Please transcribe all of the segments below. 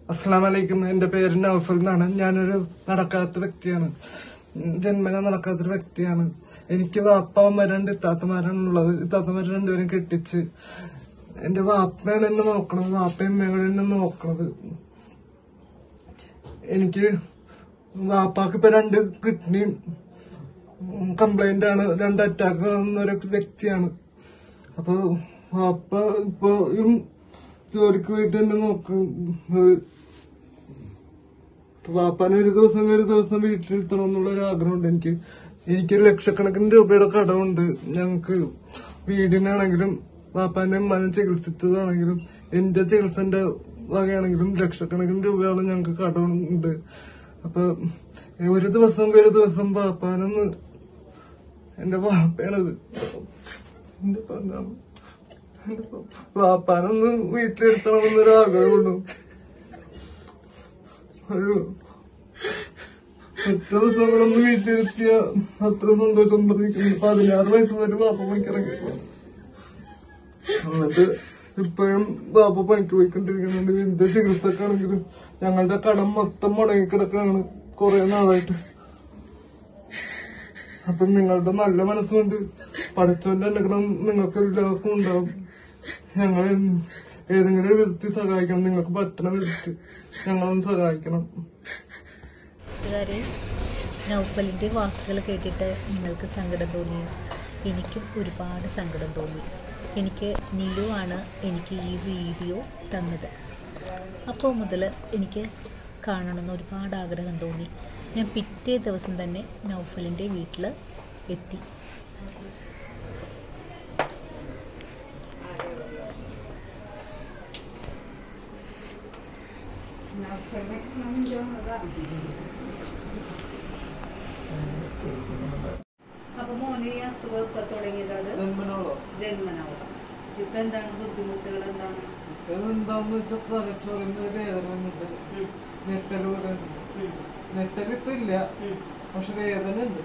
അസ്സാം വലൈക്കും എന്റെ പേര് നൗഫൽ എന്നാണ് ഞാനൊരു നടക്കാത്ത വ്യക്തിയാണ് ജന്മന നടക്കാത്തൊരു വ്യക്തിയാണ് എനിക്ക് വാപ്പമാരുണ്ട് ഇത്താത്തമാരാണുള്ളത് ഇത്താത്തമാരെ രണ്ടുപേരും കെട്ടിച്ച് എന്റെ വാപ്പയാണ് എന്നെ നോക്കണത് വാപ്പയും അമ്മയാണ് എന്നെ നോക്കണത് എനിക്ക് വാപ്പാക്ക് ഇപ്പൊ രണ്ട് കിഡ്നിയും കംപ്ലൈന്റ് ആണ് രണ്ട് അറ്റാക്ക് വന്നൊരു വ്യക്തിയാണ് അപ്പൊ വാപ്പ ഇപ്പൊ ജോലിക്ക് പോയിട്ട് എന്നെ നോക്കും വാപ്പാനെ ഒരു ദിവസം ഒരു ദിവസം വീട്ടിലിരുത്തണം എന്നുള്ള ഒരു ആഗ്രഹമുണ്ട് എനിക്ക് എനിക്കൊരു ലക്ഷക്കണക്കിന് രൂപയുടെ കടമുണ്ട് ഞങ്ങക്ക് വീടിനാണെങ്കിലും വാപ്പാന്റെ ഉമ്മാനെ ചികിത്സിച്ചതാണെങ്കിലും എന്റെ ചികിത്സന്റെ വകയാണെങ്കിലും ലക്ഷക്കണക്കിന് രൂപയോളം ഞങ്ങക്ക് കടമുണ്ട് അപ്പൊ ഒരു ദിവസം ഒരു ദിവസം വാപ്പാനൊന്ന് എന്റെ വാപ്പയാണത് എന്റെ പൊന്നാണ്. എന്റെ പൊ- വാപ്പാനൊന്ന് വീട്ടിലിരുത്തണമെന്നൊരു ആഗ്രഹമുള്ളൂ ഒരു ഒറ്റ ദിവസം കൂടെ ഒന്ന് വീട്ടിലിരുത്തിയ അത്ര സന്തോഷം പറഞ്ഞിരിക്കുന്നു പതിനാറ് വയസ്സ് വരെ വാപ്പ പണിക്ക് ഇറങ്ങിയിട്ടുണ്ട് എന്നിട്ട് ഇപ്പോഴും ബാബു പണിക്ക് പോയിക്കൊണ്ടിരിക്കുന്നുണ്ട് എന്ത് ചികിത്സക്കാണെങ്കിലും ഞങ്ങളുടെ കടം മൊത്തം മുടങ്ങിക്കിടക്കാണ് കുറെ നാളായിട്ട് അപ്പൊ നിങ്ങളുടെ നല്ല മനസ്സുകൊണ്ട് പഠിച്ചവന്റെ അനുഗ്രഹം നിങ്ങൾക്ക് എല്ലാവർക്കും ഉണ്ടാവും ഞങ്ങളെ ഏതെങ്കിലും ഒരു വിധത്തിൽ സഹായിക്കണം നിങ്ങൾക്ക് പറ്റണ വിധത്തിൽ ഞങ്ങളൊന്ന് സഹായിക്കണം കൂട്ടുകാരെ നൗഫലിൻ്റെ വാക്കുകൾ കേട്ടിട്ട് നിങ്ങൾക്ക് സങ്കടം തോന്നിയോ എനിക്കും ഒരുപാട് സങ്കടം തോന്നി എനിക്ക് നിലു ആണ് എനിക്ക് ഈ വീഡിയോ തന്നത് അപ്പോൾ മുതൽ എനിക്ക് കാണണമെന്ന് ഒരുപാട് ആഗ്രഹം തോന്നി ഞാൻ പിറ്റേ ദിവസം തന്നെ നൗഫലിൻ്റെ വീട്ടിൽ എത്തി അപ്പൊ മോന് ഈ അസുഖം ഇപ്പൊ തുടങ്ങിയത് ജന്മനോളോ ജന്മനാവുക ഇപ്പൊ എന്താണ് ബുദ്ധിമുട്ടുകൾ എന്താണ് എന്താന്ന് വെച്ചാൽ തലച്ചോറിന്റെ വേദന വന്നിട്ട് നെട്ടല് പോലെ നെട്ടല് ഇപ്പൊ ഇല്ല പക്ഷെ വേദന ഉണ്ട്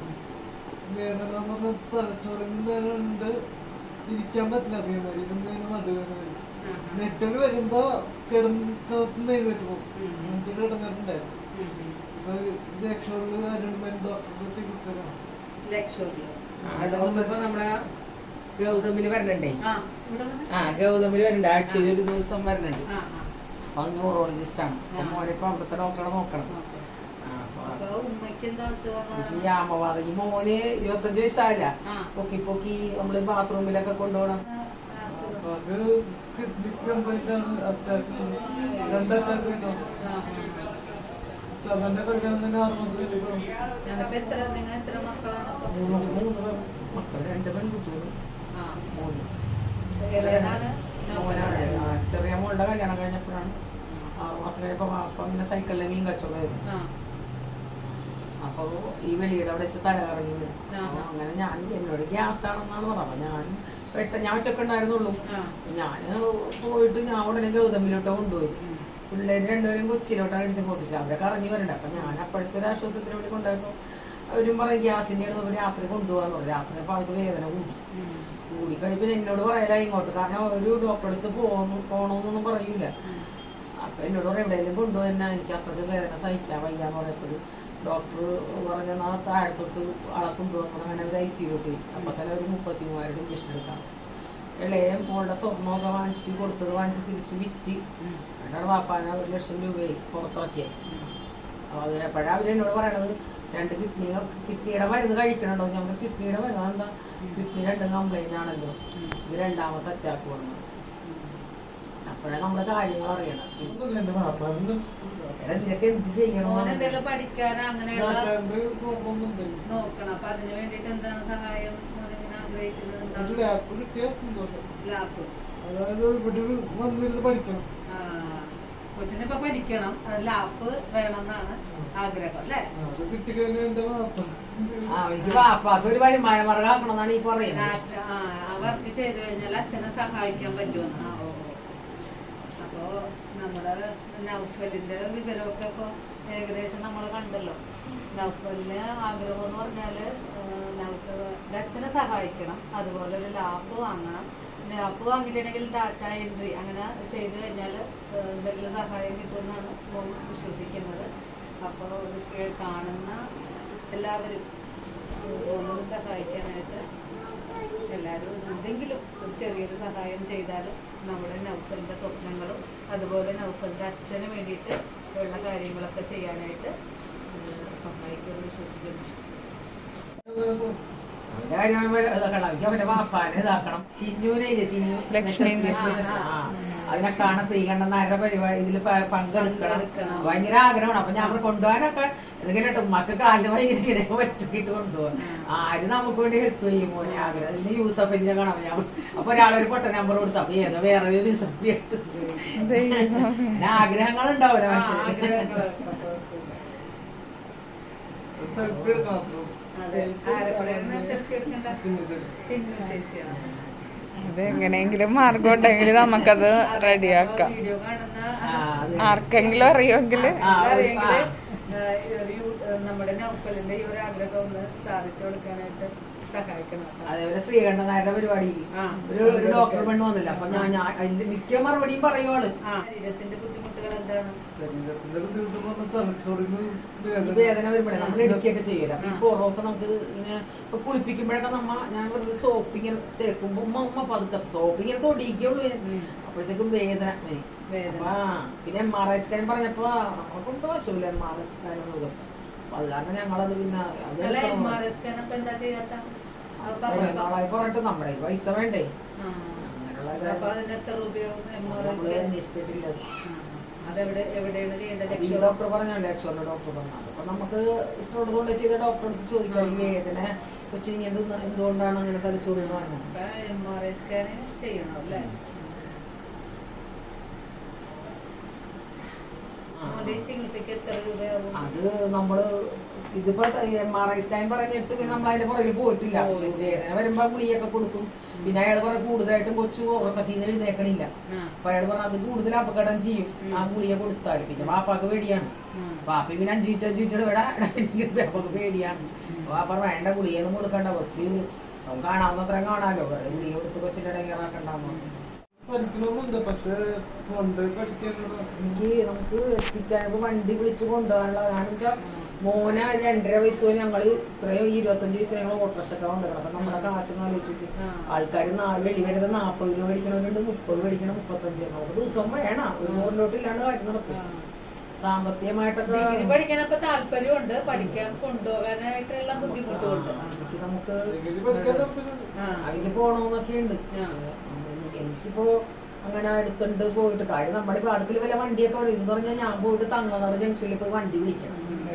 വേദന എന്ന് പറഞ്ഞാൽ തലച്ചോറിന് വേദന ഉണ്ട് ഇരിക്കാൻ പറ്റില്ല അതേമാതിരി ഇരുന്നതിന് നടുവേദന വരും നെട്ടല് വരുമ്പോ കിടന്ന് എഴുന്നേറ്റ് പോകും എനിക്കൊരു ഇടങ്ങാറുണ്ടായിരുന്നു ഇപ്പൊ രക്ഷകളില് കാര്യങ്ങൾ ഡോക്ടറുടെ ചികിത്സയാണ് ലക്ഷോറില് ഇപ്പൊ നമ്മളെ ഗൗതമില് വരണുണ്ടേ ആ ഇവിടെ വന്ന്? ആ ഗൗതമില് വരണ്ട ആഴ്ചയിൽ ഒരു ദിവസം വരണുണ്ട് ആ ആ അപ്പൊ ന്യൂറോളജിസ്റ്റ് ആണ് അപ്പൊ ആ. മോനിപ്പോ അവിടുത്തെ ഡോക്ടറെ നോക്കണം ഓക്കേ. ആ, അപ്പൊ അപ്പൊ ഉമ്മയ്ക്ക് എന്താ അസുഖം എനിക്ക് ഈ ആമവാദം ഈ മോന് ഇരുപത്തഞ്ച് വയസ്സായില്ല ആ. പൊക്കി പൊക്കി നമ്മള് ബാത്റൂമിലൊക്കെ കൊണ്ടുപോകണം ആ, അസുഖം. അത് കിഡ്നി കംപ്ലൈന്റ് ആണ് അറ്റാക്ക് രണ്ട് അറ്റാക്ക് വരുന്നു ആ, ആ. സാധാരണ കഴിക്കാൻ തന്നെ അറുപത് രൂപ ഞാനിപ്പോ എത്ര നിങ്ങൾ എത്ര മക്കളാണ് അപ്പൊ മൂന്ന് മക്കൾ രണ്ട് പെൺകുട്ടികളും ആ മോന് ഇളയതാണ് മോനാണ് ആ, ചെറിയ മോളുടെ കല്യാണം കഴിഞ്ഞപ്പോഴാണ് ആറ് മാസം കഴിഞ്ഞപ്പോ അപ്പൊ ഇങ്ങനെ സൈക്കിളിലെ മീൻ കച്ചവടമായിരുന്നു ആ അപ്പൊ ഈ വെളിയുടെ അവിടെ വെച്ച് തലകറങ്ങി വീണു. ആ. അപ്പൊ അങ്ങനെ ഞാൻ എന്നോട് ഗ്യാസ് ആണെന്നാണ് പറഞ്ഞത് അപ്പൊ ഞാൻ പെട്ടെന്ന് ഞാൻ ഒറ്റക്ക് ഉണ്ടായിരുന്നുള്ളൂ ആ ഞാൻ പോയിട്ട് ഞാൻ ഉടനെ ഗൗതമിലോട്ട് കൊണ്ടുപോയി ഉം. പിള്ളേര് രണ്ടുപേരും കൊച്ചിയിലോട്ടാണ് അടിച്ച് പൊട്ടിച്ചത് അവരൊക്കെ ഇറങ്ങി വരണ്ട അപ്പൊ ഞാൻ അപ്പോഴത്തെ ഒരു ആശ്വാസത്തിന് വേണ്ടി കൊണ്ടുപോയപ്പോ അവരും പറയും ഗ്യാസിന്റെ ആണ് രാത്രി കൊണ്ടുപോകാന്ന് പറഞ്ഞു രാത്രി അപ്പൊ അവർക്ക് വേദന കൂടി ഉം. കൂടി കഴിയുമ്പോ എന്നോട് പറയല ഇങ്ങോട്ട് കാരണം ഒരു ഡോക്ടറെ അടുത്ത് പോകണു പോണോന്നൊന്നും പറയൂല ഉം. അപ്പൊ എന്നോട് പറയും എവിടെയെങ്കിലും കൊണ്ടുപോയെന്നാ എനിക്ക് അത്രയ്ക്ക് വേദന സഹിക്കാൻ വയ്യാന്ന് പറയപ്പോഴും ഡോക്ടർ പറഞ്ഞ ആ താഴത്തോട്ട് ആളെ കൊണ്ടുപോകണം അങ്ങനെ ഒരു ഐ സിയിലോട്ട് അപ്പൊ തന്നെ ഒരു മുപ്പത്തി മൂവായിരം ഇഞ്ചക്ഷൻ എടുക്കാം ഇളയ മോളുടെ സ്വർണ്ണമൊക്കെ വാങ്ങിച്ച് കൊടുത്തത് വാങ്ങിച്ച് തിരിച്ച് വിറ്റ് ഉം. എന്നിട്ടാണ് വാപ്പാന ഒരു ലക്ഷം രൂപയായി പുറത്തിറക്കിയത് അപ്പോൾ അത് എപ്പോഴാണ് അവർ എന്നോട് പറയണത് രണ്ട് കിഡ്നി കിഡ്നിയുടെ മരുന്ന് കഴിക്കണുണ്ടോ ഞാൻ പറഞ്ഞു, കിഡ്നിയുടെ മരുന്ന് എന്താ കിഡ്നി രണ്ടും കംപ്ലൈന്റ് ആണല്ലോ ഇത് രണ്ടാമത്തെ അറ്റാക്ക് വന്നു അപ്പോഴാണ് നമ്മുടെ കാര്യങ്ങൾ അറിയണം എന്റെ വാപ്പാന്ന് എടാ നിനക്ക് എന്ത് ചെയ്യണം മോൻ എന്തെങ്കിലും പഠിക്കാൻ അങ്ങനെയുള്ള നാട്ടാണ്ട് നോക്കുന്നുണ്ട് നോക്കണം അപ്പൊ അതിന് വേണ്ടിട്ട് എന്താണ് സഹായം മോനിങ്ങനെ ആഗ്രഹിക്കുന്നത് ഒരു എന്താണ് ലാപ്പ് കിട്ടിയ സന്തോഷം ലാപ്പ് അതായത് ഇവിടെ ഒരു വന്നിരുന്ന് പഠിക്കണം കൊച്ചിനെ ഇപ്പൊ പഠിക്കണം അത് ലാപ്പ് വേണമെന്നാണ് ആഗ്രഹം അല്ലേ ആ, അത് കിട്ടിക്കഴിഞ്ഞാൽ എന്റെ വാപ്പ ആ എനിക്ക് വാപ്പാക്ക് ഒരു വരുമാന മാർഗം ആക്കണമെന്നാണ് ഈ പറയുന്നത് ആ ആ വർക്ക് ചെയ്തു കഴിഞ്ഞാൽ അച്ഛനെ സഹായിക്കാൻ പറ്റുമെന്ന് ആ, ഓ, ഓ. അപ്പോ നമ്മുടെ നൗഫലിന്റെ വിവരമൊക്കെ ഇപ്പൊ ഏകദേശം നമ്മൾ കണ്ടല്ലോ നൗഫലിന് ആഗ്രഹം എന്ന് പറഞ്ഞാല് ഏഹ്, നൗഫലിന്റെ അച്ഛനെ സഹായിക്കണം അതുപോലെ ഒരു ലാപ്പ് വാങ്ങണം പിന്നെ ലാപ്പ് വാങ്ങിയിട്ടുണ്ടെങ്കിൽ ഡാറ്റ എൻട്രി അങ്ങനെ ചെയ്ത് കഴിഞ്ഞാൽ എന്തെങ്കിലും സഹായം കിട്ടുമെന്നാണ് മോൻ വിശ്വസിക്കുന്നത് അപ്പോൾ ഇത് കേ- കാണുന്ന എല്ലാവരും മോനോട് സഹായിക്കാനായിട്ട് എല്ലാവരും എന്തെങ്കിലും ഒരു ചെറിയൊരു സഹായം ചെയ്താൽ നമ്മുടെ നൗഫലിൻ്റെ സ്വപ്നങ്ങളും അതുപോലെ നൗഫലിൻ്റെ അച്ഛന് വേണ്ടിയിട്ട് ഉള്ള കാര്യങ്ങളൊക്കെ ചെയ്യാനായിട്ട് ഏഹ് സഹായിക്കുമെന്ന് വിശ്വസിക്കുന്നു അവന്റെ കാര്യം ഇതാക്കണം അവർക്ക് അവന്റെ വാപ്പാനെ ഇതാക്കണം ചിന്നുനെ ഇല്ലേ ചിന്നു ലക്ഷ്മി ലക്ഷ്മി ആ, അതിനെ കാണാൻ ശ്രീകണ്ഠൻ നായരുടെ പരിപാടി ഇതിൽ പങ്കെടുക്കണം പങ്കെടുക്കണം. ഭയങ്കര ആഗ്രഹമാണ് അപ്പൊ ഞാൻ അവിടെ കൊണ്ടുപോകാനൊക്കെ എന്തെങ്കിലും കേട്ടോ ഉമ്മക്ക് കാലിന് ഭയങ്കര ഇങ്ങനെ വെച്ചിട്ട് കൊണ്ടുപോകാൻ ആര് നമുക്ക് വേണ്ടി ഹെൽപ്പ് ചെയ്യും മോനെ ആഗ്രഹം ഇനി യൂസഫിനെ കാണാം ഞാൻ അപ്പൊ ഒരാളൊരു പൊട്ട നമ്പർ കൊടുത്തു അപ്പൊ ഏതോ വേറെ ഒരു യൂസഫിനെ എടുത്ത് അങ്ങനെ ആഗ്രഹങ്ങൾ ഉണ്ടാവില്ല മനുഷ്യന് സെൽഫി എടുക്കാൻ മാത്രം അതെ. ആരെപ്പോഴാണ് സെൽഫി എടുക്കണ്ട ചിന്ന ചെല്ലി ചിന്നു ചേച്ചിയാണ് അത് എങ്ങനെയെങ്കിലും മാർഗം ഉണ്ടെങ്കിൽ നമുക്കത് റെഡിയാക്കാം വീഡിയോ കാണുന്ന ആ, അത് ആർക്കെങ്കിലും അറിയുമെങ്കിൽ ആ, ഒരു- അറിയെങ്കില്, ആ. ഏഹ്, ഈ ഒരു യു- ഏഹ്, നമ്മുടെ നൗഫലിന്റെ ഈ ഒരു ആഗ്രഹം ഒന്ന് സാധിച്ചു കൊടുക്കാനായിട്ട് സഹായിക്കണം കേട്ടോ. അതേപോലെ ശ്രീകണ്ഠൻ നായരുടെ പരിപാടി ആ. ഒരു ഒരു ഡോക്ടർ പെണ്ണ് വന്നില്ല അപ്പൊ ഞാൻ ഞാൻ അതിന്റെ മിക്ക മറുപടിയും പറയുവാള് ആ, ശരീരത്തിന്റെ ബുദ്ധിമുട്ടുകൾ എന്താണ് ശരീരത്തിന്റെ ബുദ്ധിമുട്ട് വന്ന് തലച്ചോറിന് ഈ വേദന വേദന വരുമ്പോഴേ നമ്മൾ ഇടുക്കിയൊക്കെ ചെയ്യല ഈ പുറമൊക്കെ നമുക്ക് ഇങ്ങനെ ഇപ്പൊ കുളിപ്പിക്കുമ്പോഴൊക്കെ നമ്മ ഞാൻ വെറുതെ സോപ്പ് ഇങ്ങനെ തേക്കുമ്പോ ഉമ്മ ഉമ്മ പതുക്കെ സോപ്പ് ഇങ്ങനെ തൊടിക്കുള്ളൂ ഞാൻ അപ്പോഴത്തേക്കും വേദന വരും വേദന. അപ്പൊ ആ, പിന്നെ എം ആർ ഐ സ്കാൻ പറഞ്ഞപ്പോ നമുക്കൊന്നും വശമില്ല എം ആർ ഐ സ്കാൻ ഒന്നും അപ്പൊ അത് കാരണം ഞങ്ങളത് പിന്നെ അത് അല്ല എടുക്കണം. എം ആർ എസ് സ്കാൻ അപ്പൊ എന്താ ചെയ്യാത്ത അത് കുറേ പറഞ്ഞോ? നാളായി പറഞ്ഞിട്ട് നമ്മുടെ കയ്യിൽ പൈസ വേണ്ടേ ആ. അങ്ങനെയുള്ള അപ്പൊ അതിന് എത്ര രൂപയാവും എം ആർ എസ് നമ്മള് സ്കാൻ അന്വേഷിച്ചിട്ടില്ല അതെവിടെ എവിടെയാണ് ചെയ്യേണ്ടത് ഈ ലക്ഷ്യം ഡോക്ടർ പറഞ്ഞല്ലേ അക്ഷര ഡോക്ടർ പറഞ്ഞത് അപ്പൊ നമുക്ക് ഇട്ടോട് കൊണ്ട് ചെയ്ത ഡോക്ടറെ അടുത്ത് ചോദിക്കാം ഈ വേദന കൊച്ചിന് എന്ത് എന്തുകൊണ്ടാണ് അങ്ങനെ തലച്ചോറിന് പറഞ്ഞത് അപ്പൊ എം ആർ ഐ സ്കാൻ ചെയ്യണം അല്ലേ ആ. മോന്റെ ഈ ചികിത്സക്ക് എത്ര രൂപയാവും അത് നമ്മള് ഇതിപ്പോ എം ആർ ഐ സ്കാൻ പറഞ്ഞിട്ട് പിന്നെ നമ്മൾ അതിന്റെ പുറകിൽ പോയിട്ടില്ല വേദന വരുമ്പോ ഗുളിയൊക്കെ കൊടുക്കും പിന്നെ അയാൾ പറഞ്ഞ കൂടുതലായിട്ടും കൊച്ചു ഉറക്കത്തിൽ നിന്ന് എഴുന്നേക്കണില്ല ആ. അപ്പൊ അയാൾ പറഞ്ഞ അത് കൂടുതൽ അപകടം ചെയ്യും ആ ഗുളിയെ കൊടുത്താൽ പിന്നെ വാപ്പാക്ക് പേടിയാണ് ഉം. വാപ്പി പിന്നെ അഞ്ചു മിനിറ്റ് അഞ്ചു മിനിറ്റ് ഇവിടെ എനിക്ക് വാപ്പാക്ക് പേടിയാണ് വാപ്പ വേണ്ട ഗുളിയൊന്നും കൊടുക്കണ്ട കൊച്ച് നമുക്ക് കാണാവുന്നത്രയും കാണാലോ വേറെ ഗുളിക കൊടുത്ത് കൊച്ചിന്റെ ഇടങ്ങേറാക്കണ്ടാവുമ്പോ പഠിക്കണമെന്നുണ്ട് പക്ഷെ കൊണ്ടുപോയി പഠിക്കാനുള്ള എനിക്ക് നമുക്ക് എത്തിക്കാൻ ഇപ്പൊ വണ്ടി വിളിച്ച് കൊണ്ടുപോകാനുള്ള കാരണം വെച്ചാൽ മോനെ രണ്ടര വയസ്സ് വരെ ഞങ്ങള് ഇത്രയും ഈ ഇരുപത്തഞ്ച് വയസ്സ് ഞങ്ങൾ ഓട്ടോറിക്ഷൊക്കെ കൊണ്ടുവരണം അപ്പൊ നമ്മുടെ കാശൊന്നും ആലോചിച്ചിട്ട് ആ. ആൾക്കാർ വെളി വരുന്നത് നാൽപ്പത് രൂപ മേടിക്കണവരുണ്ട് മുപ്പത് മേടിക്കണം മുപ്പത്തഞ്ച് നമുക്ക് ദിവസം വേണം ഒരു മുകളിലോട്ട് ഇല്ലാണ്ട് കാര്യം നടക്കും സാമ്പത്തികമായിട്ടൊക്കെ ഡിഗ്രി പഠിക്കാനൊക്കെ താല്പര്യമുണ്ട് പഠിക്കാൻ കൊണ്ടുപോകാനായിട്ടുള്ള ബുദ്ധിമുട്ടുമുണ്ട് എനിക്ക് നമുക്ക് ഡിഗ്രി പഠിക്കാൻ താല്പര്യമുണ്ട് ആ. അവർക്ക് പോണോന്നൊക്കെ ഉണ്ട് ആ. എനിക്കിപ്പോ അങ്ങനെ അടുത്തുണ്ട് പോയിട്ട് കാര്യം നമ്മുടെ ഇപ്പൊ അടുത്തിൽ വല്ല വണ്ടിയൊക്കെ വരും എന്ന് പറഞ്ഞാൽ ഞാൻ പോയിട്ട് തങ്ങനറ ജംഗ്ഷനിൽ പോയി വണ്ടി വിളിക്കണം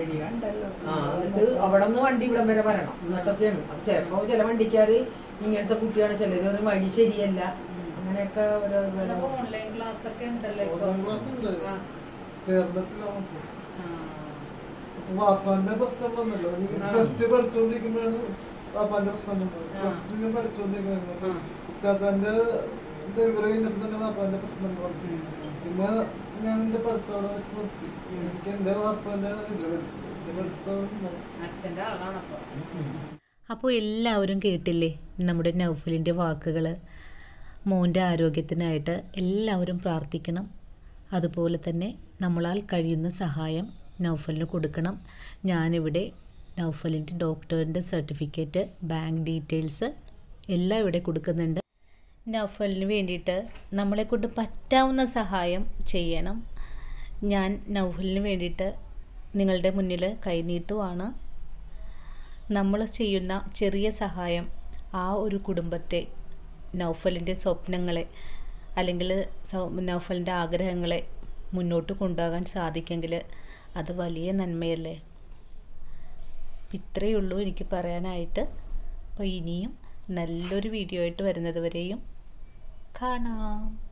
ആ, എന്നിട്ട് അവിടെ നിന്ന് വണ്ടി ഇവിടം വരെ വരണം എന്നിട്ടൊക്കെയാണ് അപ്പൊ ചിലപ്പോ ചില വണ്ടിക്കാര് ഇങ്ങനത്തെ കുട്ടിയാണ് ചിലര് ഒരു വഴി ശരിയല്ല അങ്ങനെയൊക്കെ ഓരോ ചിലപ്പോ ഓൺലൈൻ ക്ലാസ് ഒക്കെ ഉണ്ടല്ലോ ഇപ്പൊ ഓൺലൈൻ ക്ലാസ് ഉണ്ട് ആ. ചേർന്നിട്ടില്ല നമുക്ക് ആ. അപ്പൊ വാപ്പാന്റെ പ്രശ്നം വന്നല്ലോ ആ. പ്ലസ് ടു പഠിച്ചോണ്ടിരിക്കുമ്പോഴാണ് വാപ്പാന്റെ പ്രശ്നം വന്നത് ആ. പ്ലസ് ടു ഞാൻ പഠിച്ചോണ്ടിരിക്കുന്നത് അപ്പൊ ആ. ഇത്താത്താന്റെ ഡെലിവറി കഴിഞ്ഞപ്പോ തന്നെ വാപ്പാന്റെ പ്രശ്നം വന്നു ഉം. പിന്നെ ഞാൻ എന്റെ പഠിത്തം വെച്ച് നിർത്തി എനിക്ക് എന്റെ വാപ്പാന്റെ ഇത് പഠിച്ചു എന്റെ പഠിത്തം ഉണ്ടാവും. അച്ഛന്റെ ആളാണ് അപ്പൊ അപ്പോൾ എല്ലാവരും കേട്ടില്ലേ നമ്മുടെ നൗഫലിൻ്റെ വാക്കുകൾ മോൻ്റെ ആരോഗ്യത്തിനായിട്ട് എല്ലാവരും പ്രാർത്ഥിക്കണം അതുപോലെ തന്നെ നമ്മളാൽ കഴിയുന്ന സഹായം നൗഫലിന് കൊടുക്കണം ഞാനിവിടെ നൗഫലിൻ്റെ ഡോക്ടറിൻ്റെ സർട്ടിഫിക്കറ്റ് ബാങ്ക് ഡീറ്റെയിൽസ് എല്ലാം ഇവിടെ കൊടുക്കുന്നുണ്ട് നൗഫലിന് വേണ്ടിയിട്ട് നമ്മളെക്കൊണ്ട് പറ്റാവുന്ന സഹായം ചെയ്യണം ഞാൻ നൗഫലിന് വേണ്ടിയിട്ട് നിങ്ങളുടെ മുന്നിൽ കൈനീട്ടുവാണ് നമ്മൾ ചെയ്യുന്ന ചെറിയ സഹായം ആ ഒരു കുടുംബത്തെ നൗഫലിൻ്റെ സ്വപ്നങ്ങളെ അല്ലെങ്കിൽ സൗ- നൗഫലിൻ്റെ ആഗ്രഹങ്ങളെ മുന്നോട്ട് കൊണ്ടുപോകാൻ സാധിക്കെങ്കിൽ അത് വലിയ നന്മയല്ലേ ഇത്രയേ ഉള്ളൂ എനിക്ക് പറയാനായിട്ട് അപ്പോൾ ഇനിയും നല്ലൊരു വീഡിയോ ആയിട്ട് വരുന്നത് വരെയും കാണാം